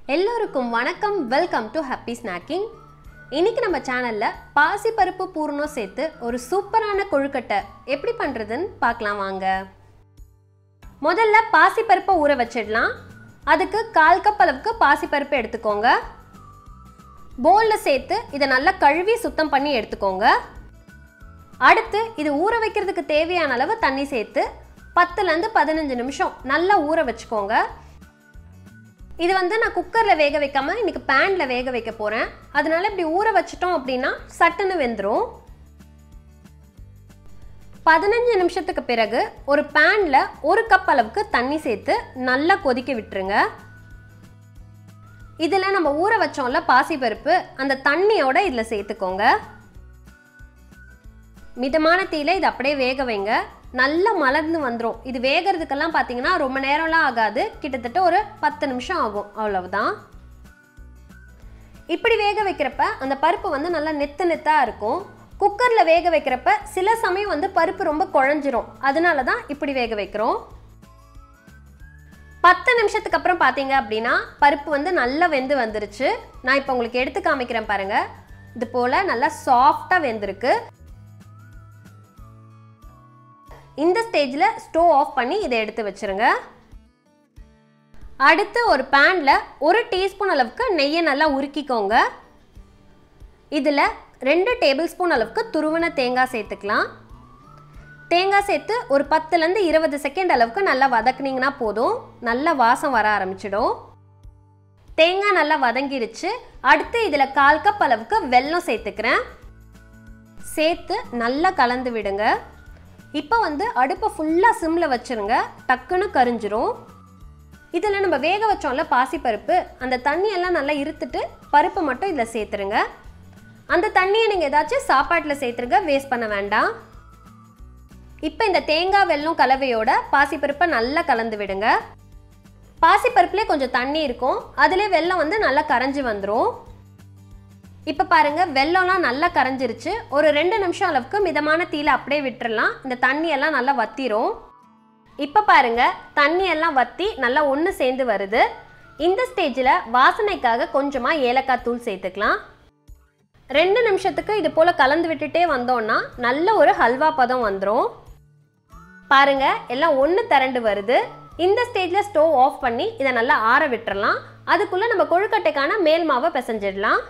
எல்லோருக்கும் வணக்கம் welcome to happy snacking இன்னைக்கு நம்ம சேனலில் பாசிப்பருப்பு பூர்ணம் சேர்த்து ஒரு சூப்பரான கொழுக்கட்டை எப்படி பண்ணுறதுன்னு பார்க்கலாம் வாங்க முதல்ல பாசிப்பருப்பை ஊற வச்சிடலாம் அதுக்கு கால் கப் அளவுக்கு பாசிப்பருப்பு எடுத்துக்கோங்க போலில் சேர்த்து இதை நல்லா கழுவி சுத்தம் பண்ணி எடுத்துக்கோங்க அடுத்து இது ஊற வைக்கிறதுக்கு தேவையான அளவு தண்ணி சேர்த்து பத்துலேருந்து பதினஞ்சு நிமிஷம் நல்லா ஊற வச்சுக்கோங்க இது வந்து நான் குக்கரில் வேக வைக்காம இன்னைக்கு பேனில் வேக வைக்க போகிறேன் அதனால இப்படி ஊற வச்சிட்டோம் அப்படின்னா சட்டுன்னு வெந்துடும் பதினஞ்சு நிமிஷத்துக்கு பிறகு ஒரு பேனில் ஒரு கப் அளவுக்கு தண்ணி சேர்த்து நல்லா கொதிக்க விட்டுருங்க இதில் நம்ம ஊற வச்சோம்ல பாசிப்பருப்பு அந்த தண்ணியோட இதில் சேர்த்துக்கோங்க மிதமான தீயில இது அப்படியே வேக வைங்க நல்லா மலர்ந்து வந்துடும் இது வேகிறதுக்கெல்லாம் பார்த்தீங்கன்னா ரொம்ப நேரம்லாம் ஆகாது கிட்டத்தட்ட ஒரு பத்து நிமிஷம் ஆகும் அவ்வளவுதான் இப்படி வேக வைக்கிறப்ப அந்த பருப்பு வந்து நல்லா நெத்து நெத்தாக இருக்கும் குக்கரில் வேக வைக்கிறப்ப சில சமயம் வந்து பருப்பு ரொம்ப குழஞ்சிரும் அதனால தான் இப்படி வேக வைக்கிறோம் பத்து நிமிஷத்துக்கு அப்புறம் பார்த்தீங்க அப்படின்னா பருப்பு வந்து நல்லா வெந்து வந்துருச்சு நான் இப்போ உங்களுக்கு எடுத்து காமிக்கிறேன் பாருங்க இது போல் நல்லா சாஃப்டாக வெந்திருக்கு இந்த ஸ்டேஜில் ஸ்டோவ் ஆஃப் பண்ணி இதை எடுத்து வச்சிருங்க அடுத்து ஒரு பேனில் ஒரு டீஸ்பூன் அளவுக்கு நெய்யை நல்லா உருக்கிக்கோங்க இதில் ரெண்டு டேபிள் ஸ்பூன் அளவுக்கு துருவன தேங்காய் சேர்த்துக்கலாம் தேங்காய் சேர்த்து ஒரு பத்துலேருந்து இருபது செகண்ட் அளவுக்கு நல்லா வதக்குனீங்கன்னா போதும் நல்ல வாசம் வர ஆரம்பிச்சிடும் தேங்காய் நல்லா வதங்கிருச்சு அடுத்து இதில் கால் கப் அளவுக்கு வெல்லம் சேர்த்துக்கிறேன் சேர்த்து நல்லா கலந்து விடுங்க இப்போ வந்து அடுப்பை ஃபுல்லாக சிம்மில் வச்சுருங்க டக்குன்னு கரிஞ்சிரும் இதில் நம்ம வேக வச்சோம்ல பாசிப்பருப்பு அந்த தண்ணியெல்லாம் நல்லா இருத்துட்டு பருப்பு மட்டும் இதில் சேர்த்துருங்க அந்த தண்ணியை நீங்கள் ஏதாச்சும் சாப்பாட்டில் சேர்த்துருங்க வேஸ்ட் பண்ண வேண்டாம் இப்போ இந்த தேங்காய் வெல்லம் கலவையோட பாசிப்பருப்பை நல்லா கலந்து விடுங்க பாசிப்பருப்புலேயே கொஞ்சம் தண்ணி இருக்கும் அதிலே வெல்லம் வந்து நல்லா கரைஞ்சி வந்துடும் இப்போ பாருங்க வெள்ளம்லாம் நல்லா கரைஞ்சிருச்சு ஒரு ரெண்டு நிமிஷம் அளவுக்கு மிதமான தீயில அப்படியே விட்டுறலாம் இந்த தண்ணியெல்லாம் நல்லா வத்திரும் இப்போ பாருங்க தண்ணியெல்லாம் வத்தி நல்லா ஒன்று சேர்ந்து வருது இந்த ஸ்டேஜில் வாசனைக்காக கொஞ்சமாக ஏலக்காய் தூள் சேர்த்துக்கலாம் ரெண்டு நிமிஷத்துக்கு இது போல் கலந்து விட்டுட்டே வந்தோம்னா நல்ல ஒரு ஹல்வா பதம் வந்துடும் பாருங்க எல்லாம் ஒன்று திரண்டு வருது இந்த ஸ்டேஜில் ஸ்டோவ் ஆஃப் பண்ணி இதை நல்லா ஆற விட்டுறலாம் அதுக்குள்ளே நம்ம கொழுக்கட்டைக்கான மேல் மாவை பிசைஞ்சிடலாம்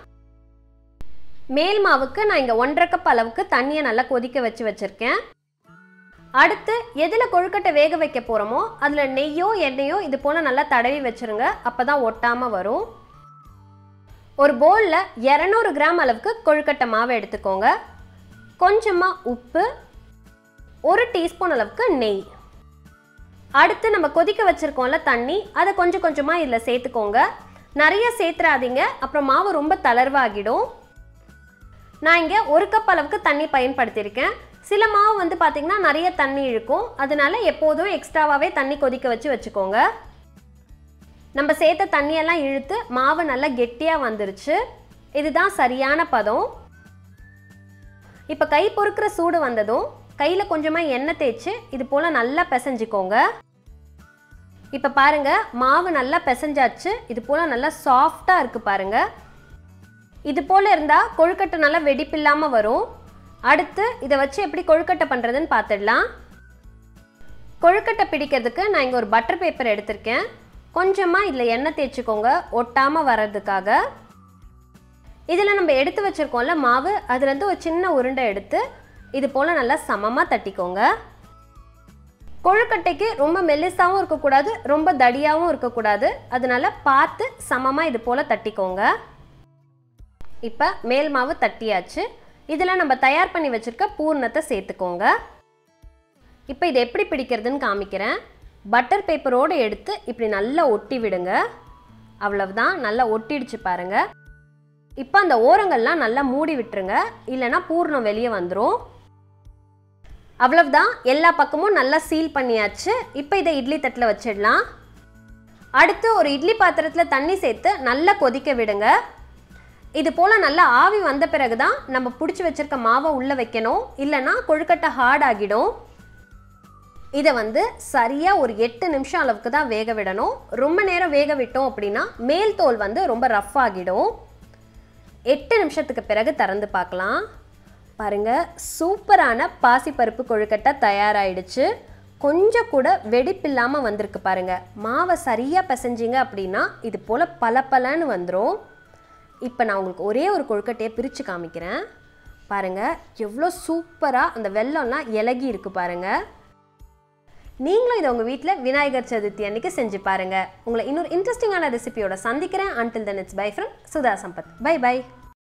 மேல் மாவுக்கு நான் இங்கே ஒன்றரை கப் அளவுக்கு தண்ணியை நல்லா கொதிக்க வச்சு வச்சுருக்கேன் அடுத்து எதில் கொழுக்கட்டை வேக வைக்க போகிறோமோ அதில் நெய்யோ எண்ணெயோ இது போல் நல்லா தடவி வச்சுருங்க அப்போ தான் ஒட்டாமல் வரும் ஒரு பவுலில் இரநூறு கிராம் அளவுக்கு கொழுக்கட்டை மாவை எடுத்துக்கோங்க கொஞ்சமாக உப்பு ஒரு டீஸ்பூன் அளவுக்கு நெய் அடுத்து நம்ம கொதிக்க வச்சுருக்கோம்ல தண்ணி அதை கொஞ்சம் கொஞ்சமாக இதில் சேர்த்துக்கோங்க நிறைய சேர்த்துறாதீங்க அப்புறம் மாவு ரொம்ப தளர்வாகிடும் நான் இங்கே ஒரு கப் அளவுக்கு தண்ணி பயன்படுத்தியிருக்கேன் சில மாவு வந்து பார்த்திங்கன்னா நிறைய தண்ணி இழுக்கும் அதனால எப்போதும் எக்ஸ்ட்ராவாகவே தண்ணி கொதிக்க வச்சு வச்சுக்கோங்க நம்ம சேர்த்த தண்ணியெல்லாம் இழுத்து மாவு நல்லா கெட்டியாக வந்துருச்சு இதுதான் சரியான பதம் இப்போ கை பொறுக்கிற சூடு வந்ததும் கையில் கொஞ்சமாக எண்ணெய் தேய்ச்சி இது போல் நல்லா பிசைஞ்சிக்கோங்க இப்போ பாருங்கள் மாவு நல்லா பிசைஞ்சாச்சு இது போல் நல்லா சாஃப்டாக இருக்குது பாருங்கள் இது போல் இருந்தால் கொழுக்கட்டை நல்லா வெடிப்பில்லாமல் வரும் அடுத்து இதை வச்சு எப்படி கொழுக்கட்டை பண்ணுறதுன்னு பார்த்துடலாம் கொழுக்கட்டை பிடிக்கிறதுக்கு நான் இங்கே ஒரு பட்டர் பேப்பர் எடுத்திருக்கேன் கொஞ்சமாக இதில் எண்ணெய் தேய்ச்சிக்கோங்க ஒட்டாமல் வர்றதுக்காக இதில் நம்ம எடுத்து வச்சுருக்கோம்ல மாவு அதுலேருந்து ஒரு சின்ன உருண்டை எடுத்து இது போல் நல்லா சமமாக தட்டிக்கோங்க கொழுக்கட்டைக்கு ரொம்ப மெல்லிசாவும் இருக்கக்கூடாது ரொம்ப தடியாகவும் இருக்கக்கூடாது அதனால பார்த்து சமமாக இது போல் தட்டிக்கோங்க இப்போ மேல் மாவு தட்டியாச்சு இதில் நம்ம தயார் பண்ணி வச்சுருக்க பூர்ணத்தை சேர்த்துக்கோங்க இப்போ இதை எப்படி பிடிக்கிறதுன்னு காமிக்கிறேன் பட்டர் பேப்பரோடு எடுத்து இப்படி நல்லா ஒட்டி விடுங்க அவ்வளவுதான் நல்லா ஒட்டிடுச்சு பாருங்க இப்போ அந்த ஓரங்கள்லாம் நல்லா மூடி விட்டுருங்க இல்லைன்னா பூர்ணம் வெளியே வந்துடும் அவ்வளவுதான் எல்லா பக்கமும் நல்லா சீல் பண்ணியாச்சு இப்போ இதை இட்லி தட்டில் வச்சிடலாம் அடுத்து ஒரு இட்லி பாத்திரத்தில் தண்ணி சேர்த்து நல்லா கொதிக்க விடுங்க இது போல் நல்லா ஆவி வந்த பிறகு தான் நம்ம பிடிச்சி வச்சிருக்க மாவை உள்ளே வைக்கணும் இல்லைன்னா கொழுக்கட்டை ஹார்ட் ஆகிடும் இதை வந்து சரியாக ஒரு எட்டு நிமிஷம் அளவுக்கு தான் வேக விடணும் ரொம்ப நேரம் வேக விட்டோம் அப்படின்னா மேல் தோல் வந்து ரொம்ப ரஃப் ஆகிடும் எட்டு நிமிஷத்துக்கு பிறகு திறந்து பார்க்கலாம் பாருங்க சூப்பரான பாசிப்பருப்பு கொழுக்கட்டை தயாராகிடுச்சு கொஞ்சம் கூட வெடிப்பில்லாமல் வந்திருக்கு பாருங்க மாவை சரியாக பிசைஞ்சிங்க அப்படின்னா இது போல் பல பலன்னு வந்துடும் இப்போ நான் உங்களுக்கு ஒரே ஒரு கொழுக்கட்டையை பிரித்து காமிக்கிறேன் பாருங்க எவ்வளோ சூப்பராக அந்த வெள்ளம்லாம் இலகி இருக்கு பாருங்க நீங்களும் இதை உங்கள் வீட்டில் விநாயகர் சதுர்த்தி அன்னைக்கு செஞ்சு பாருங்க உங்களை இன்னொரு இன்ட்ரெஸ்டிங்கான ரெசிபியோட சந்திக்கிறேன் until then it's bye from Sudha Sampath bye by